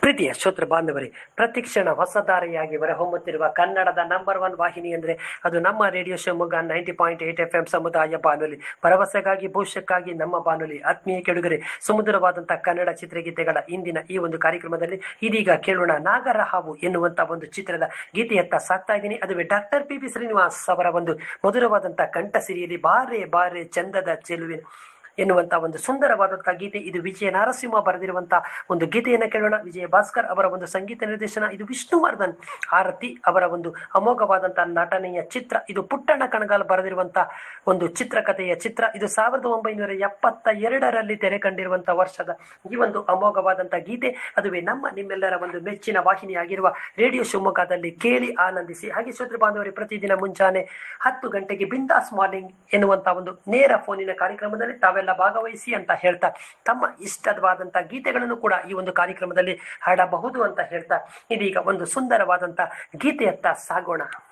ಪ್ರೀತಿಯ ಶ್ರೋತೃ ಬಾಂಧವರೇ ಪ್ರತಿಕ್ಷಣ ಹೊಸದಾರಿಯಾಗಿ ಹೊಮ್ಮುತ್ತಿರುವ ಕನ್ನಡದ ನಂಬರ್ ಒನ್ ವಾಹಿನಿ ಅಂದರೆ ಅದು ನಮ್ಮ radio Shivamogga ninety point eight F M ಸಮುದಾಯ ಬಾನುಲಿ ಭರವಸೆಗಾಗಿ ಭವಿಷ್ಯಕ್ಕಾಗಿ ನಮ್ಮ ಬಾನುಲಿ ಆತ್ಮೀಯ ಕೆಡುಗರೆ ಸುಮಧುರವಾದಂತಹ ಕನ್ನಡ ಚಿತ್ರಗೀತೆಗಳ ಇಂದಿನ ಈ ಒಂದು ಕಾರ್ಯಕ್ರಮದಲ್ಲಿ ಇದೀಗ ಕೇಳೋಣ ನಾಗರ ಹಾವು ಎನ್ನುವಂತ ಒಂದು ಚಿತ್ರದ ಗೀತೆಯತ್ತ ಸಾಕ್ತಾ ಇದ್ದೀನಿ ಅದುವೇ ಡಾಕ್ಟರ್ ಪಿ ಬಿ ಶ್ರೀನಿವಾಸ್ ಅವರ ಒಂದು ಮಧುರವಾದಂತಹ ಕಂಠ ಸಿರಿಯಲ್ಲಿ ಬಾರೆ ಬಾರೆ ಚಂದದ ಚೆಲುವಿನ ಎನ್ನುವಂತ ಒಂದು ಸುಂದರವಾದಂತಹ ಗೀತೆ ಇದು ವಿಜಯ ನರಸಿಂಹ ಬರೆದಿರುವಂತಹ ಒಂದು ಗೀತೆಯನ್ನು ಕೇಳೋಣ ವಿಜಯ ಭಾಸ್ಕರ್ ಅವರ ಒಂದು ಸಂಗೀತ ನಿರ್ದೇಶನ ಇದು ವಿಷ್ಣುವರ್ಧನ್ ಆರತಿ ಅವರ ಒಂದು ಅಮೋಘವಾದಂತಹ ನಟನೆಯ ಚಿತ್ರ ಇದು ಪುಟ್ಟಣ್ಣ ಕಣಗಾಲ್ ಬರೆದಿರುವಂತಹ ಒಂದು ಚಿತ್ರಕಥೆಯ ಚಿತ್ರ ಇದು ಸಾವಿರದ ಒಂಬೈನೂರ ಎಪ್ಪತ್ತ ಎರಡರಲ್ಲಿ ತೆರೆ ಕಂಡಿರುವಂತಹ ವರ್ಷದ ಈ ಒಂದು ಅಮೋಘವಾದಂತಹ ಗೀತೆ ಅದುವೇ ನಮ್ಮ ನಿಮ್ಮೆಲ್ಲರ ಒಂದು ಮೆಚ್ಚಿನ ವಾಹಿನಿಯಾಗಿರುವ ರೇಡಿಯೋ ಶಿವಮೊಗ್ಗದಲ್ಲಿ ಕೇಳಿ ಆನಂದಿಸಿ ಹಾಗೆ ಶ್ರೋತೃ ಬಾಂಧವರೇ ಪ್ರತಿದಿನ ಮುಂಜಾನೆ ಹತ್ತು ಗಂಟೆಗೆ ಬಿಂದಾಸ್ ಮಾರ್ನಿಂಗ್ ಎನ್ನುವಂತ ಒಂದು ನೇರ ಫೋನಿನ ಕಾರ್ಯಕ್ರಮದಲ್ಲಿ ತಾವೆಲ್ಲ ಭಾಗವಹಿಸಿ ಅಂತ ಹೇಳ್ತಾ ತಮ್ಮ ಇಷ್ಟವಾದಂತಹ ಗೀತೆಗಳನ್ನು ಕೂಡ ಈ ಒಂದು ಕಾರ್ಯಕ್ರಮದಲ್ಲಿ ಹಾಡಬಹುದು ಅಂತ ಹೇಳ್ತಾ ಇದೀಗ ಒಂದು ಸುಂದರವಾದಂತಹ ಗೀತೆಯತ್ತ ಸಾಗೋಣ